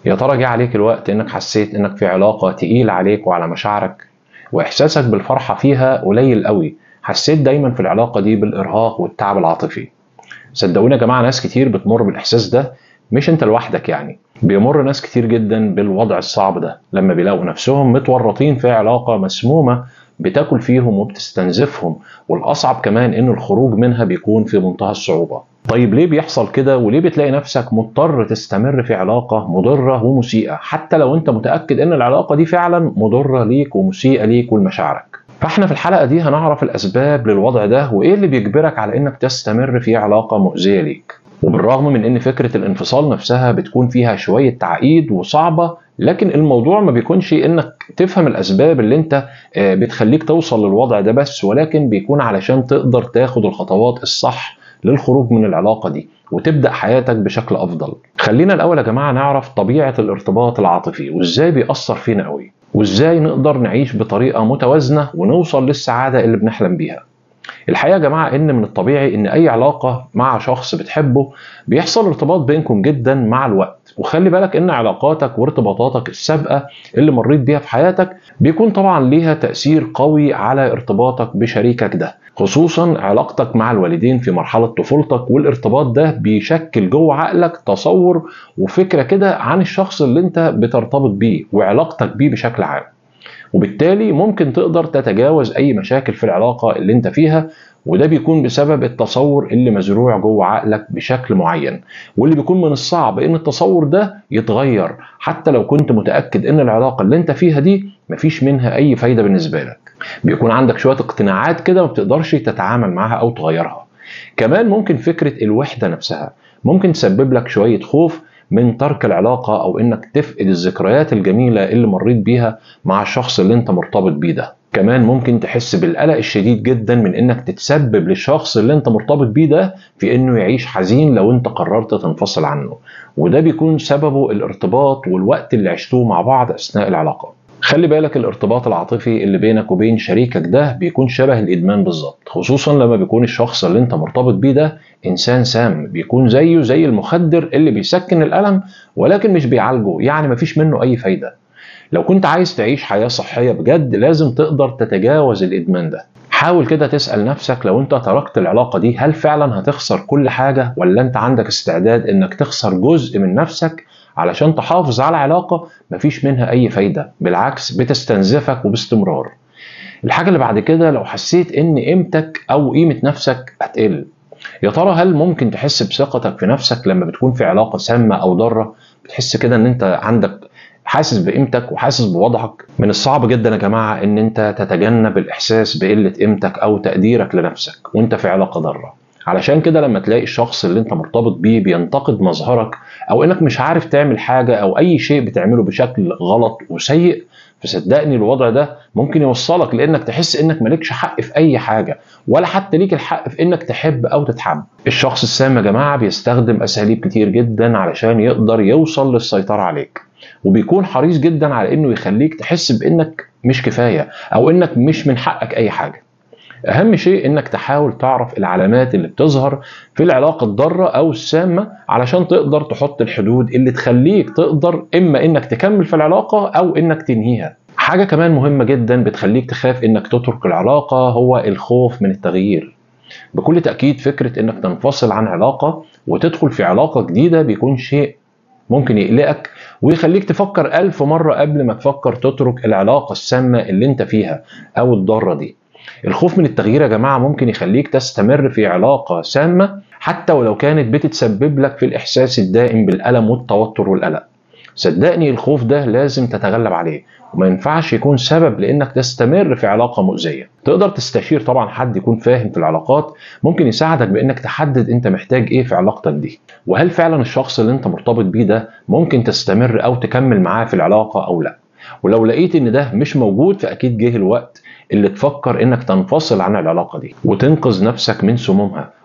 يا ترى جه عليك الوقت انك حسيت انك في علاقة تقيل عليك وعلى مشاعرك واحساسك بالفرحة فيها قليل قوي حسيت دايما في العلاقة دي بالارهاق والتعب العاطفي صدقوني يا جماعة ناس كتير بتمر بالاحساس ده مش انت لوحدك يعني بيمر ناس كتير جدا بالوضع الصعب ده لما بيلاقوا نفسهم متورطين في علاقة مسمومة بتاكل فيهم وبتستنزفهم والاصعب كمان ان الخروج منها بيكون في منتهى الصعوبة طيب ليه بيحصل كده وليه بتلاقي نفسك مضطر تستمر في علاقة مضرة ومسيئة حتى لو انت متأكد ان العلاقة دي فعلا مضرة ليك ومسيئة ليك ولمشاعرك فاحنا في الحلقة دي هنعرف الأسباب للوضع ده وإيه اللي بيجبرك على إنك تستمر في علاقة مؤذية ليك وبالرغم من ان فكره الانفصال نفسها بتكون فيها شويه تعقيد وصعبه لكن الموضوع ما بيكونش انك تفهم الاسباب اللي انت بتخليك توصل للوضع ده بس ولكن بيكون علشان تقدر تاخد الخطوات الصح للخروج من العلاقه دي وتبدا حياتك بشكل افضل خلينا الاول يا جماعه نعرف طبيعه الارتباط العاطفي وازاي بيأثر فينا قوي وازاي نقدر نعيش بطريقه متوازنه ونوصل للسعاده اللي بنحلم بيها الحقيقه يا جماعه ان من الطبيعي ان اي علاقه مع شخص بتحبه بيحصل ارتباط بينكم جدا مع الوقت وخلي بالك ان علاقاتك وارتباطاتك السابقه اللي مريت بيها في حياتك بيكون طبعا ليها تاثير قوي على ارتباطك بشريكك ده خصوصا علاقتك مع الوالدين في مرحله طفولتك والارتباط ده بيشكل جوه عقلك تصور وفكره كده عن الشخص اللي انت بترتبط بيه وعلاقتك بيه بشكل عام وبالتالي ممكن تقدر تتجاوز اي مشاكل في العلاقه اللي انت فيها وده بيكون بسبب التصور اللي مزروع جوه عقلك بشكل معين واللي بيكون من الصعب ان التصور ده يتغير حتى لو كنت متاكد ان العلاقه اللي انت فيها دي مفيش منها اي فايده بالنسبه لك بيكون عندك شويه اقتناعات كده ما بتقدرش تتعامل معاها او تغيرها كمان ممكن فكره الوحده نفسها ممكن تسبب لك شويه خوف من ترك العلاقة أو إنك تفقد الذكريات الجميلة اللي مريت بيها مع الشخص اللي أنت مرتبط بيه ده كمان ممكن تحس بالقلق الشديد جدا من إنك تتسبب للشخص اللي أنت مرتبط بيه ده في إنه يعيش حزين لو أنت قررت تنفصل عنه وده بيكون سببه الارتباط والوقت اللي عشتوه مع بعض أثناء العلاقة خلي بالك الارتباط العاطفي اللي بينك وبين شريكك ده بيكون شبه الادمان بالظبط خصوصا لما بيكون الشخص اللي انت مرتبط بيه ده انسان سام بيكون زيه زي المخدر اللي بيسكن الالم ولكن مش بيعالجه يعني مفيش منه اي فايده لو كنت عايز تعيش حياه صحيه بجد لازم تقدر تتجاوز الادمان ده حاول كده تسأل نفسك لو انت تركت العلاقة دي هل فعلا هتخسر كل حاجة ولا انت عندك استعداد انك تخسر جزء من نفسك علشان تحافظ على علاقة مفيش منها أي فايدة بالعكس بتستنزفك وباستمرار الحاجة اللي بعد كده لو حسيت إن قيمتك أو قيمة نفسك هتقل يا ترى هل ممكن تحس بثقتك في نفسك لما بتكون في علاقة سامة أو ضارة بتحس كده إن أنت عندك حاسس بقيمتك وحاسس بوضعك من الصعب جدا يا جماعة إن أنت تتجنب الإحساس بقلة قيمتك أو تقديرك لنفسك وأنت في علاقة ضارة علشان كده لما تلاقي الشخص اللي انت مرتبط بيه بينتقد مظهرك او انك مش عارف تعمل حاجة او اي شيء بتعمله بشكل غلط وسيء فصدقني الوضع ده ممكن يوصلك لانك تحس انك مالكش حق في اي حاجة ولا حتى ليك الحق في انك تحب او تتحب الشخص السام يا جماعة بيستخدم اساليب كتير جدا علشان يقدر يوصل للسيطرة عليك وبيكون حريص جدا على انه يخليك تحس بانك مش كفاية او انك مش من حقك اي حاجة اهم شيء انك تحاول تعرف العلامات اللي بتظهر في العلاقه الضاره او السامه علشان تقدر تحط الحدود اللي تخليك تقدر اما انك تكمل في العلاقه او انك تنهيها حاجه كمان مهمه جدا بتخليك تخاف انك تترك العلاقه هو الخوف من التغيير بكل تاكيد فكره انك تنفصل عن علاقه وتدخل في علاقه جديده بيكون شيء ممكن يقلقك ويخليك تفكر ألف مرة قبل ما تفكر تترك العلاقة السامة اللي انت فيها أو الضارة دي الخوف من التغيير يا جماعة ممكن يخليك تستمر في علاقة سامة حتى ولو كانت بتتسبب لك في الإحساس الدائم بالألم والتوتر والقلق صدقني الخوف ده لازم تتغلب عليه وما ينفعش يكون سبب لانك تستمر في علاقه مؤذيه تقدر تستشير طبعا حد يكون فاهم في العلاقات ممكن يساعدك بانك تحدد انت محتاج ايه في علاقتك دي وهل فعلا الشخص اللي انت مرتبط بيه ده ممكن تستمر او تكمل معاه في العلاقه او لا ولو لقيت ان ده مش موجود فاكيد جه الوقت اللي تفكر انك تنفصل عن العلاقه دي وتنقذ نفسك من سمومها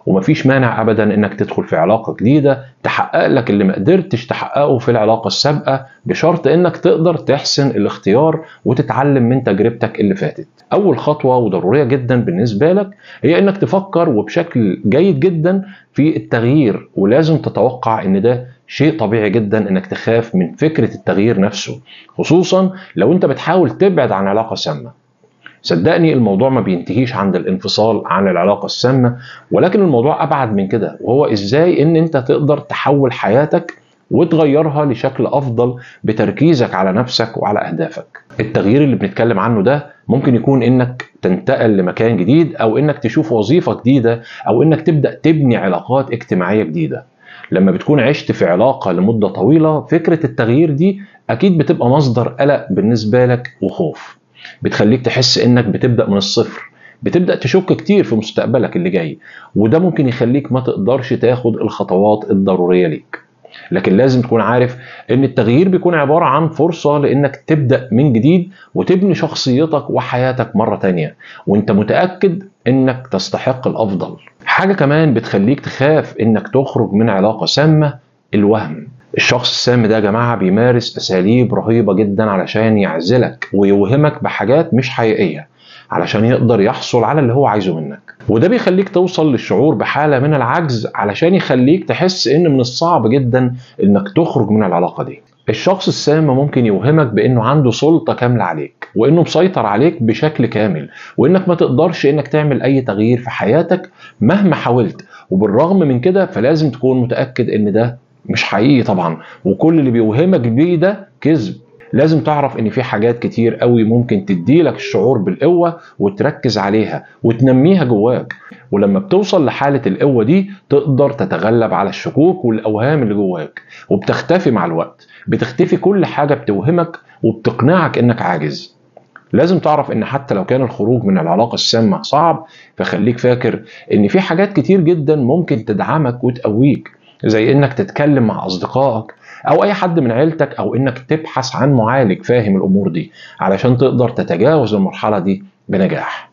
ومفيش مانع ابدا انك تدخل في علاقه جديده تحقق لك اللي ما قدرتش تحققه في العلاقه السابقه بشرط انك تقدر تحسن الاختيار وتتعلم من تجربتك اللي فاتت. اول خطوه وضروريه جدا بالنسبه لك هي انك تفكر وبشكل جيد جدا في التغيير ولازم تتوقع ان ده شيء طبيعي جدا انك تخاف من فكره التغيير نفسه خصوصا لو انت بتحاول تبعد عن علاقه سامه. صدقني الموضوع ما بينتهيش عند الانفصال عن العلاقة السامة ولكن الموضوع أبعد من كده وهو إزاي إن أنت تقدر تحول حياتك وتغيرها لشكل أفضل بتركيزك على نفسك وعلى أهدافك التغيير اللي بنتكلم عنه ده ممكن يكون إنك تنتقل لمكان جديد أو إنك تشوف وظيفة جديدة أو إنك تبدأ تبني علاقات اجتماعية جديدة لما بتكون عشت في علاقة لمدة طويلة فكرة التغيير دي أكيد بتبقى مصدر قلق بالنسبة لك وخوف بتخليك تحس انك بتبدا من الصفر بتبدا تشك كتير في مستقبلك اللي جاي وده ممكن يخليك ما تقدرش تاخد الخطوات الضروريه ليك لكن لازم تكون عارف ان التغيير بيكون عبارة عن فرصة لانك تبدأ من جديد وتبني شخصيتك وحياتك مرة تانية وانت متأكد انك تستحق الافضل حاجة كمان بتخليك تخاف انك تخرج من علاقة سامة الوهم الشخص السام ده يا جماعة بيمارس أساليب رهيبة جدا علشان يعزلك ويوهمك بحاجات مش حقيقية علشان يقدر يحصل على اللي هو عايزه منك وده بيخليك توصل للشعور بحالة من العجز علشان يخليك تحس ان من الصعب جدا انك تخرج من العلاقة دي الشخص السام ممكن يوهمك بانه عنده سلطة كاملة عليك وانه مسيطر عليك بشكل كامل وانك ما تقدرش انك تعمل اي تغيير في حياتك مهما حاولت وبالرغم من كده فلازم تكون متأكد ان ده مش حقيقي طبعا وكل اللي بيوهمك بيه ده كذب لازم تعرف ان في حاجات كتير قوي ممكن تديلك الشعور بالقوه وتركز عليها وتنميها جواك ولما بتوصل لحاله القوه دي تقدر تتغلب على الشكوك والاوهام اللي جواك وبتختفي مع الوقت بتختفي كل حاجه بتوهمك وبتقنعك انك عاجز لازم تعرف ان حتى لو كان الخروج من العلاقه السامه صعب فخليك فاكر ان في حاجات كتير جدا ممكن تدعمك وتقويك زي انك تتكلم مع اصدقائك او اي حد من عيلتك او انك تبحث عن معالج فاهم الامور دي علشان تقدر تتجاوز المرحله دي بنجاح